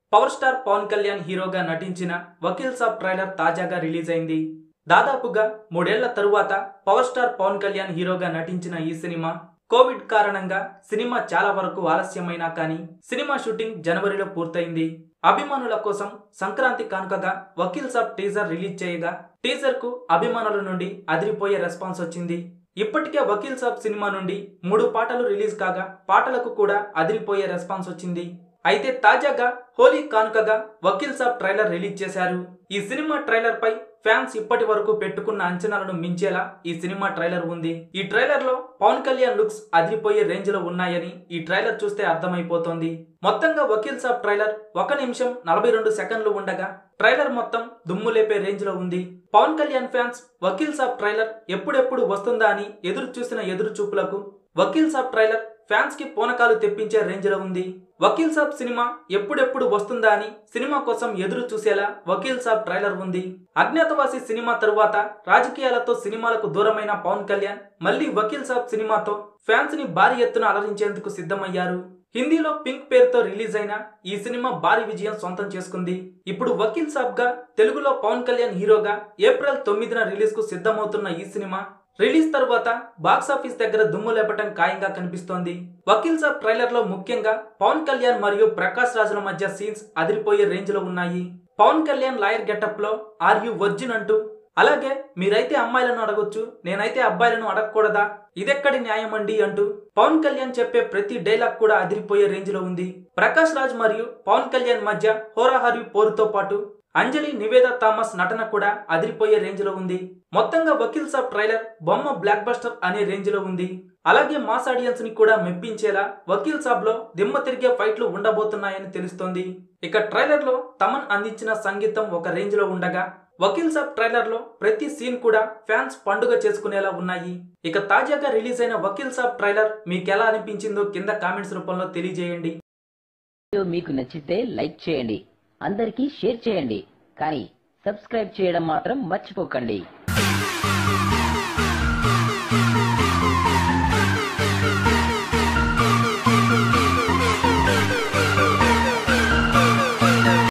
power star Pawan Kalyan హీరోగా నటించిన Vakeel Saab trailer తాజాగా రిలీజ్ అయింది దాదాపుగా మూడేళ్ల తరువాత పవర్ స్టార్ పవన్ కళ్యాణ్ హీరోగా నటించిన ఈ సినిమా కోవిడ్ కారణంగా సినిమా చాలా వరకు ఆలస్యమైనా కానీ సినిమా షూటింగ్ జనవరిలో పూర్తయింది అభిమానుల కోసం సంక్రాంతి కానుకగా వకీల్ సాబ్ టీజర్ రిలీజ్ చేయగా టీజర్ కు అభిమానుల నుండి అదిరిపోయే రెస్పాన్స్ వచ్చింది ఇప్పటికే వకీల్ సాబ్ సినిమా నుండి మూడు పాటలు రిలీజ్ కాగా పాటలకు కూడా అదిరిపోయే రెస్పాన్స్ వచ్చింది అయితే తాజాగా హోలీ కానుకగా వకీల్ సాబ్ ట్రైలర్ రిలీజ్ చేశారు ఈ సినిమా ట్రైలర్ పై ఫ్యాన్స్ ఇప్పటి వరకు పెట్టుకున్న అంచనాలను మించేలా ఈ సినిమా ట్రైలర్ ఉంది ఈ ట్రైలర్ లో పవన్ కళ్యాణ్ లుక్స్ అదిరిపోయే రేంజ్ లో ఉన్నాయని ఈ ట్రైలర్ చూస్తే అర్థమైపోతోంది మొత్తంగా వకీల్ సాబ్ ట్రైలర్ ఒక నిమిషం నలభై రెండు సెకండ్లు ఉండగా ట్రైలర్ మొత్తం దుమ్ము లేపే రేంజ్ లో ఉంది పవన్ కళ్యాణ్ ఫ్యాన్స్ వకీల్ సాబ్ ట్రైలర్ ఎప్పుడెప్పుడు వస్తుందా అని ఎదురు చూసిన ఎదురు చూపులకు వకీల్ సాబ్ ట్రైలర్ ఫ్యాన్స్ కి పూనకాలు తెప్పించే రేంజ్ లో ఉంది వకీల్ సాబ్ సినిమా ఎప్పుడెప్పుడు వస్తుందా అని సినిమా కోసం ఎదురు చూసేలా వకీల్ సాబ్ ట్రైలర్ ఉంది అజ్ఞాతవాసి సినిమా తరువాత రాజకీయాలతో సినిమాలకు దూరమైన పవన్ కళ్యాణ్ మళ్ళీ వకీల్ సాబ్ సినిమాతో ఫ్యాన్స్ ని భారీ ఎత్తున అలరించేందుకు సిద్ధమయ్యారు హిందీలో పింక్ పేరుతో రిలీజ్ అయిన ఈ సినిమా భారీ విజయం సొంతం చేసుకుంది ఇప్పుడు వకీల్ సాబ్ గా తెలుగులో పవన్ కళ్యాణ్ హీరోగా ఏప్రిల్ తొమ్మిదిన రిలీజ్ కు సిద్ధమవుతున్న ఈ సినిమా రిలీజ్ తర్వాత బాక్సాఫీస్ దగ్గర దుమ్ము లేపటం ఖాయంగా కనిపిస్తోంది వకీల్ సాబ్ ట్రైలర్ లో ముఖ్యంగా పవన్ కళ్యాణ్ మరియు ప్రకాష్ రాజుల మధ్య సీన్స్ అదిరిపోయే రేంజ్ లో ఉన్నాయి పవన్ కళ్యాణ్ లాయర్ గెటప్ లో ఆర్ యు వర్జిన్ అంటూ అలాగే మీరైతే అమ్మాయిలను అడగొచ్చు నేనైతే అబ్బాయిలను అడగకూడదా ఇదెక్కడి న్యాయం అండి అంటూ పవన్ కళ్యాణ్ చెప్పే ప్రతి డైలాగ్ కూడా అదిరిపోయే రేంజ్ లో ఉంది ప్రకాష్ రాజ్ మరియు పవన్ కళ్యాణ్ మధ్య హోరాహరి పోరుతో పాటు అంజలి నివేద థామస్ నటన కూడా అదిరిపోయే రేంజ్ లో ఉంది మొత్తంగా వకీల్ సాబ్ ట్రైలర్ బొమ్మ బ్లాక్ బస్టర్ అనే రేంజ్ లో ఉంది అలాగే మాస్ ఆడియన్స్ ని కూడా మెప్పించేలా వకీల్ సాబ్ లో దిమ్మ తిరిగే ఫైట్లు ఉండబోతున్నాయని తెలుస్తోంది ఇక ట్రైలర్ లో తమన్ అందించిన సంగీతం ఒక రేంజ్ లో ఉండగా వకీల్ సాబ్ ట్రైలర్ లో ప్రతి సీన్ కూడా ఫ్యాన్స్ పండుగ చేసుకునేలా ఉన్నాయి ఇక తాజాగా రిలీజ్ అయిన వకీల్ సాబ్ ట్రైలర్ మీకు ఎలా అనిపించిందో కింద కామెంట్స్ రూపంలో తెలియజేయండి వీడియో మీకు నచ్చితే లైక్ చేయండి అందరికీ షేర్ చేయండి కానీ సబ్స్క్రైబ్ చేయడం మాత్రం మర్చిపోకండి